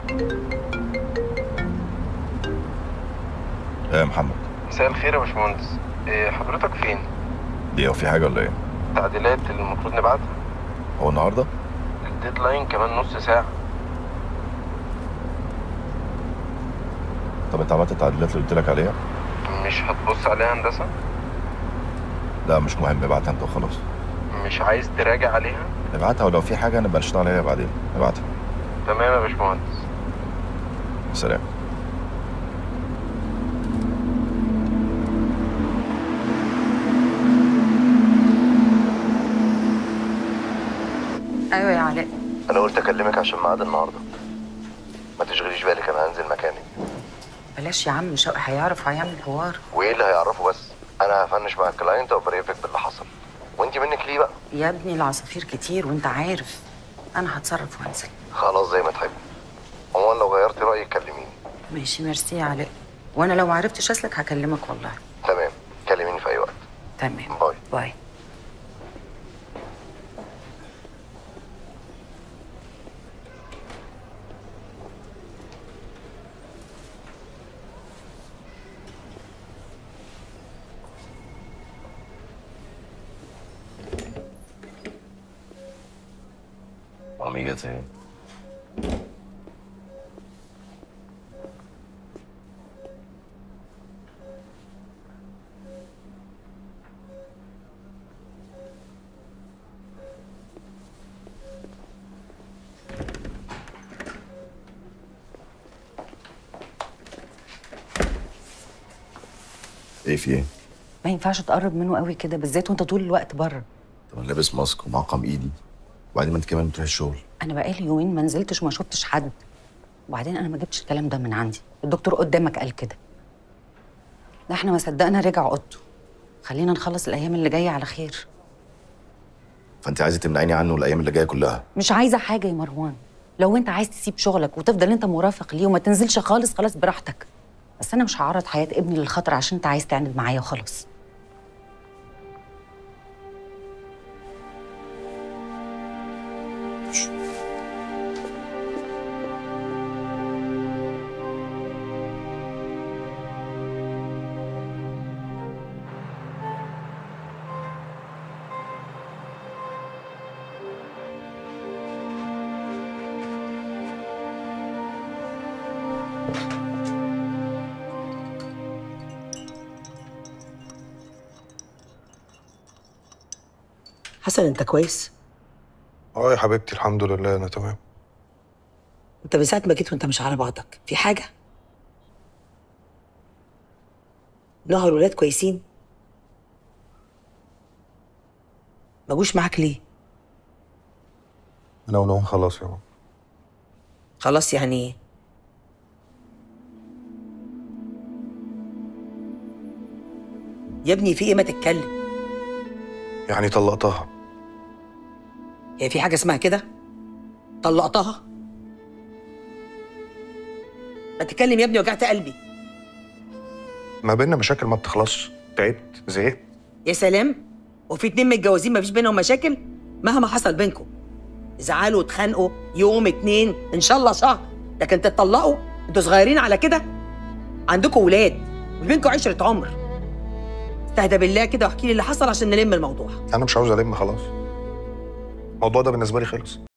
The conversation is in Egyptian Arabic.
ايه يا محمد مساء الخير يا باشمهندس إيه حضرتك فين؟ دي هو في حاجه ولا ايه التعديلات اللي المفروض نبعتها هو النهارده الديدلاين كمان نص ساعة طب انت عملت التعديلات اللي قلت لك عليها مش هتبص عليها هندسة؟ لا مش مهم ابعتها انت وخلاص مش عايز تراجع عليها؟ ابعتها ولو في حاجه نبقى نشتغل عليها بعدين ابعتها تمام يا باشمهندس سلام ايوه يا علاء انا قلت اكلمك عشان ميعاد النهارده ما تشغليش بالك انا هنزل مكانك بلاش يا عم شوقي هيعرف هيعمل حوار وايه اللي هيعرفه بس انا هفنش مع الكلاينت وبريفك باللي حصل وانت منك ليه بقى يا ابني العصافير كتير وانت عارف انا هتصرف وانزل خلاص زي ما تحبي عموما لو غيرتي رايك كلميني ماشي ميرسي يا علاء وانا لو عرفتش اسلك هكلمك والله تمام كلميني في اي وقت تمام باي باي عميجة ايه ايه في ايه؟ ما ينفعش تقرب منه قوي كده بالذات وانت طول الوقت بره طب انا لابس ماسك ومعقم ايدي وبعدين ما انت كمان بتروح الشغل انا بقالي يومين ما نزلتش وما شفتش حد وبعدين انا ما جبتش الكلام ده من عندي الدكتور قدامك قال كده ده احنا ما صدقنا رجع اوضته خلينا نخلص الايام اللي جايه على خير فانت عايزه تمنعيني عنه الايام اللي جايه كلها مش عايزه حاجه يا مروان لو انت عايز تسيب شغلك وتفضل انت مرافق ليه وما تنزلش خالص خلاص براحتك بس انا مش هعرض حياه ابني للخطر عشان انت عايز تعند معايا وخلاص حسن انت كويس اه يا حبيبتي الحمد لله انا تمام انت من ساعه ما جيت وانت مش على بعضك في حاجه نهى الولاد كويسين ما جوش معاك ليه انا ونوم خلاص يا ماما خلاص يعني ايه يا ابني في ايه ما تتكلم يعني طلقتها هي في حاجه اسمها كده طلقتها ما تتكلم يا ابني وجعت قلبي ما بيننا مشاكل ما بتخلصش تعبت زهقت يا سلام وفي اتنين متجوزين مفيش بينهم مشاكل مهما حصل بينكم زعلوا واتخانقوا يوم اتنين ان شاء الله شهر لكن تتطلقوا انتوا صغيرين على كده عندكم ولاد وبينكم عشرة عمر استهدى بالله كده واحكي لي اللي حصل عشان نلم الموضوع انا مش عاوز الم خلاص الموضوع ده بالنسبه لي خلص